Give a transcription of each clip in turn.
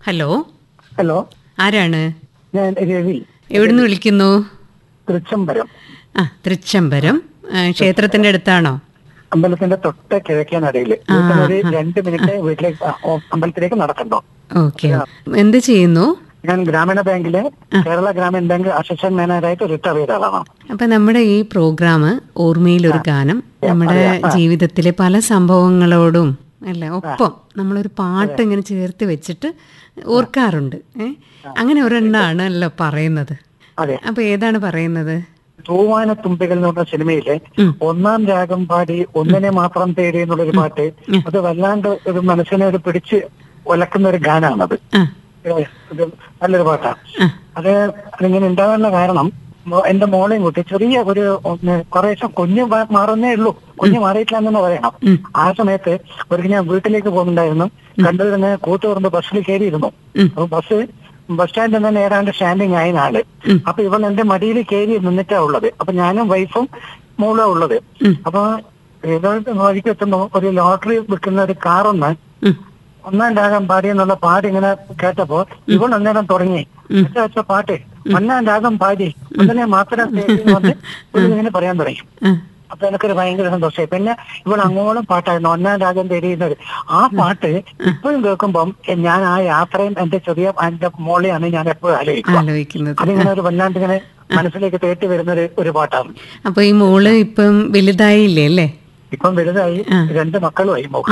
Hello hello ആരാണ് ഞാൻ രവി എവിടുന്ന് വിളിക്കുന്നു തൃച്ചംബരം ആ തൃച്ചംബരം ആ, ക്ഷേത്രത്തിന്റെ അടുത്താണോ അമ്പലത്തിന്റെ തൊട്ട് കിഴക്കേ നടയില് ഒരു രണ്ട് മിനിറ്റ് വീട്ടിലേക്ക് ആ, ഓ, അമ്പലത്തിലേക്ക് നടക്കണ്ടോ ഓക്കെ എന്ത് ചെയ്യുന്നു ഞാൻ ഗ്രാമീണ ബാങ്കിലെ കേരള ഗ്രാമീൺ ബാങ്ക് അസിസ്റ്റന്റ് മാനേജറായിട്ട് റിട്ടയർ ചെയ്ത ആളാണ് അപ്പൊ നമ്മുടെ ഈ പ്രോഗ്രാം ഓർമ്മയിലൊരു ഗാനം നമ്മുടെ ജീവിതത്തിലെ പല സംഭവങ്ങളോടും അല്ലേ ഒപ്പം നമ്മളൊരു പാട്ട് ഇങ്ങനെ ചേർത്ത് വെച്ചിട്ട് ഓർക്കാറുണ്ട് ഏ അങ്ങനെ ഒരെണ്ണാണല്ലോ പറയുന്നത് അതെ അപ്പൊ ഏതാണ് പറയുന്നത് തൂവാന തുമ്പികൾ എന്ന് പറഞ്ഞ സിനിമയിലെ ഒന്നാം രാഗം പാടി ഒന്നിനെ മാത്രം തേടി എന്നുള്ളൊരു പാട്ട് അത് വല്ലാണ്ട് ഒരു മനസ്സിനെ ഒരു പിടിച്ച് ഒലക്കുന്ന ഒരു ഗാനാണത് ആ ഏഹ്, ഇത് നല്ലൊരു പാട്ടാണ് ആ. അത് അതിങ്ങനെ ഉണ്ടാകാനുള്ള കാരണം മോ- എന്റെ മോളെയും കൂട്ടി ചെറിയ ഒരു ഒന്ന് കുറേശ്ശെ കുഞ്ഞ് മാ- മാറുന്നേ ഉള്ളൂ കുഞ്ഞ് മാറിയിട്ടില്ല എന്ന് പറയണം ആ സമയത്ത് ഒരിക്കൽ ഞാൻ വീട്ടിലേക്ക് പോകുന്നുണ്ടായിരുന്നു കണ്ടുവരുന്ന കൂത്തുപറമ്പ് ബസ്സിൽ കയറിയിരുന്നു അപ്പൊ ബസ് ബസ് സ്റ്റാൻഡിൽ നിന്ന് ഏതാണ്ട് സ്റ്റാൻഡിങ് ആയ ആള് അപ്പൊ ഇവൾ എന്റെ മടിയിൽ കയറി നിന്നിട്ടാ ഉള്ളത് അപ്പൊ ഞാനും വൈഫും മോളും ഉള്ളത് അപ്പൊ ഇവളുടെ വഴിക്ക് എത്തുമ്പോ ഒരു ലോട്ടറി വിൽക്കുന്ന ഒരു കാറൊന്ന് ഉം. ഒന്നാം രാഗം പാടി എന്നുള്ള പാട്ട് ഇങ്ങനെ കേട്ടപ്പോ ഇവൾ അന്നേരം തുടങ്ങി അച്ഛാ അച്ഛാ പാട്ട് ഒന്നാം രാഗം പാടി ഒന്നിനെ മാത്രം തേടി എന്ന് പറഞ്ഞ് ഇവൾ ഇങ്ങനെ പറയാൻ തുടങ്ങി ആ. അപ്പൊ എനിക്കൊരു ഭയങ്കര സന്തോഷമായി പിന്നെ ഇവൾ അങ്ങോളം പാട്ടായിരുന്നു ഒന്നാം രാഗം തേടിയുന്നത് ആ പാട്ട് ഇപ്പോഴും കേൾക്കുമ്പം എ- ഞാൻ ആ യാത്രയും എന്റെ ചെറിയ എന്റെ മോളെയാണ് ഞാൻ എപ്പോഴും ആലോചിക്കുക ആലോചിക്കുന്നത് അതിങ്ങനെ ഒരു വല്ലാണ്ട് ഇങ്ങനെ മനസ്സിലേക്ക് തേട്ടി വരുന്ന ഒരു ഒരു പാട്ടാണ് അപ്പൊ ഈ മോള് ഇപ്പം വലുതായില്ലേ അല്ലേ ഇപ്പം വലുതായി രണ്ട് മക്കളുമായി മോക്ക്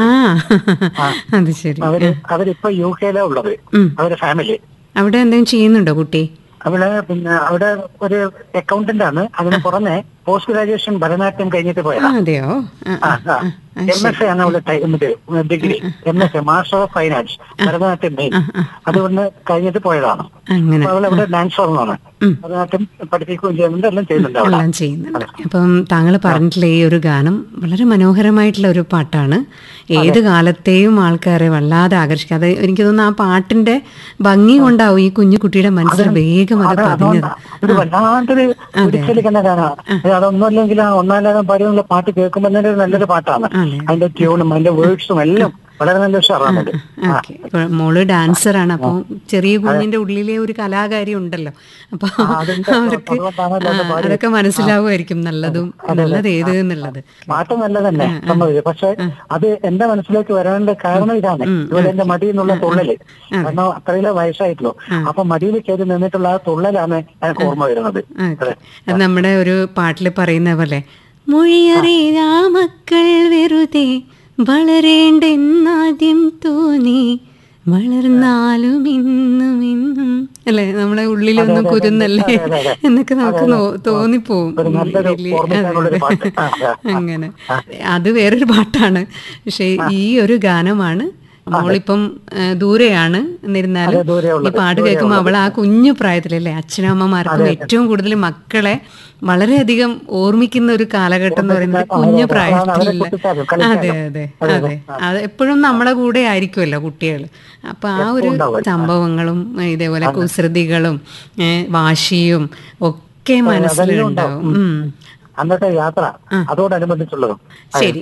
ആ അത് ശരി അവര് അവരിപ്പൊ യു കെയിലാ ഉള്ളത് ഉം. അവരുടെ ഫാമിലി അവിടെ എന്തെങ്കിലും ചെയ്യുന്നുണ്ടോ കുട്ടി അവിടെ പിന്നെ അവിടെ ഒരു അക്കൗണ്ടന്റ് ആണ് അതിന് പുറമെ പോസ്റ്റ് ഗ്രാജുവേഷൻ ഭരതനാട്യം കഴിഞ്ഞിട്ട് ആ, പോയതാ അതെയോ ആ, ആ, എം എസ് എ ആണ് അവിടെ degree M S A master of finance Bharatanatyam main അതുകൊണ്ട് കഴിഞ്ഞിട്ട് പോയതാണ് അങ്ങനെ അപ്പൊ അവൾ അവിടെ ഡാൻസറാണ് ഭരതനാട്യം പഠിപ്പിക്കുകയും ചെയ്യുന്നുണ്ട് എല്ലാം ചെയ്യുന്നുണ്ട് അവിടെ എല്ലാം ചെയ്യുന്നുണ്ട് അപ്പം താങ്കൾ പറഞ്ഞിട്ടുള്ള ഈ ഒരു ഗാനം വളരെ മനോഹരമായിട്ടുള്ള ഒരു പാട്ടാണ് ഏത് കാലത്തെയും ആൾക്കാരെ വല്ലാതെ ആകർഷിക്കുക അത് എനിക്ക് തോന്നുന്നു ആ പാട്ടിന്റെ ഭംഗി കൊണ്ടാവും ഈ കുഞ്ഞു കുട്ടിയുടെ മനസ്സിൽ വേഗം അത് അത് പതിഞ്ഞത് അതുകൊണ്ടാ അതൊരു വല്ലാത്തൊരു പിടിച്ചെടുക്കുന്ന ഗാനമാണ് അതൊന്നുമല്ലെങ്കിൽ ആ ഒന്നാലാകം പാടിയുള്ള പാട്ട് കേൾക്കുമ്പോൾ തന്നെ ഒരു നല്ലൊരു പാട്ടാണ് അതെ. അതിന്റെ ട്യൂണും അതിന്റെ വേർഡ്സും എല്ലാം വളരെ നല്ല ഉഷാറാണത് ഓക്കെ ഇപ്പൊ മോള് ഡാൻസറാണ് അപ്പൊ ചെറിയ കുഞ്ഞിന്റെ ഉള്ളിലെ ഒരു കലാകാരി ഉണ്ടല്ലോ അപ്പൊ അതുണ്ട്. അവർക്ക് അതുകൊണ്ടാണല്ലോ അത് ആ, അതൊക്കെ മനസ്സിലാവുമായിരിക്കും നല്ലതും നല്ലത് ഏത് എന്നുള്ളത് പാട്ട് നല്ല തന്നെ സമ്മതിച്ചു പക്ഷെ അത് എന്റെ മനസ്സിലേക്ക് വരാനുള്ള കാരണം ഇതാണ് ഇവിടെ എന്റെ മടി എന്നുള്ള തുള്ളല് കാരണം അത്രയിലെ വയസ്സായിട്ടുള്ളൂ അപ്പൊ മടിയിൽ കയറി നിന്നിട്ടുള്ള ആ തുള്ളലാണ് എനിക്ക് ഓർമ്മ വരുന്നത് ഓക്കെ അത് നമ്മുടെ ഒരു പാട്ടിൽ പറയുന്ന പോലെ മൊഴിയറിയാ മക്കൾ വെറുതെ വളരേണ്ടെന്നാദ്യം തോന്നി വളർന്നാലും ഇന്നും ഇന്നും അല്ലെ നമ്മളെ ഉള്ളിലൊന്നും കുരുന്നല്ലേ അതെ, അതെ. എന്നൊക്കെ നമുക്ക് നോ- തോന്നിപ്പോവും ഒരു നല്ലൊരു വലിയ- ഓർമ്മിക്കാനുള്ളൊരു അതെ, പാട്ട്. ആ, ആ, ആ. അങ്ങനെ അത് വേറൊരു പാട്ടാണ് പക്ഷെ ഈ ഒരു ഗാനമാണ് മോളിപ്പം ഏ, ദൂരെയാണ് എന്നിരുന്നാലും അതെ, ദൂരെ ഈ ഉള്ളത്, പാട്ട് കേൾക്കുമ്പോൾ അവൾ ആ കുഞ്ഞു പ്രായത്തിലല്ലേ അച്ഛനമ്മമാർക്കും ഏറ്റവും കൂടുതൽ മക്കളെ വളരെയധികം ഓർമ്മിക്കുന്ന ഒരു കാലഘട്ടം എന്ന് പറയുന്നത് കുഞ്ഞു പ്രായത്തിലുള്ള കുട്ടിക്കാലം, അതെ അതെ അതെ അത് എപ്പോഴും നമ്മുടെ കൂടെ ആയിരിക്കുമല്ലോ കുട്ടികൾ അപ്പൊ ആ ഒരു സംഭവങ്ങളും ഇതേപോലെ കുസൃതികളും ഏ, വാശിയും ഒക്കെ മനസ്സിലുണ്ടാവും ഉം അന്നത്തെ യാത്ര അതോടനുബന്ധിച്ചുള്ളതും ശരി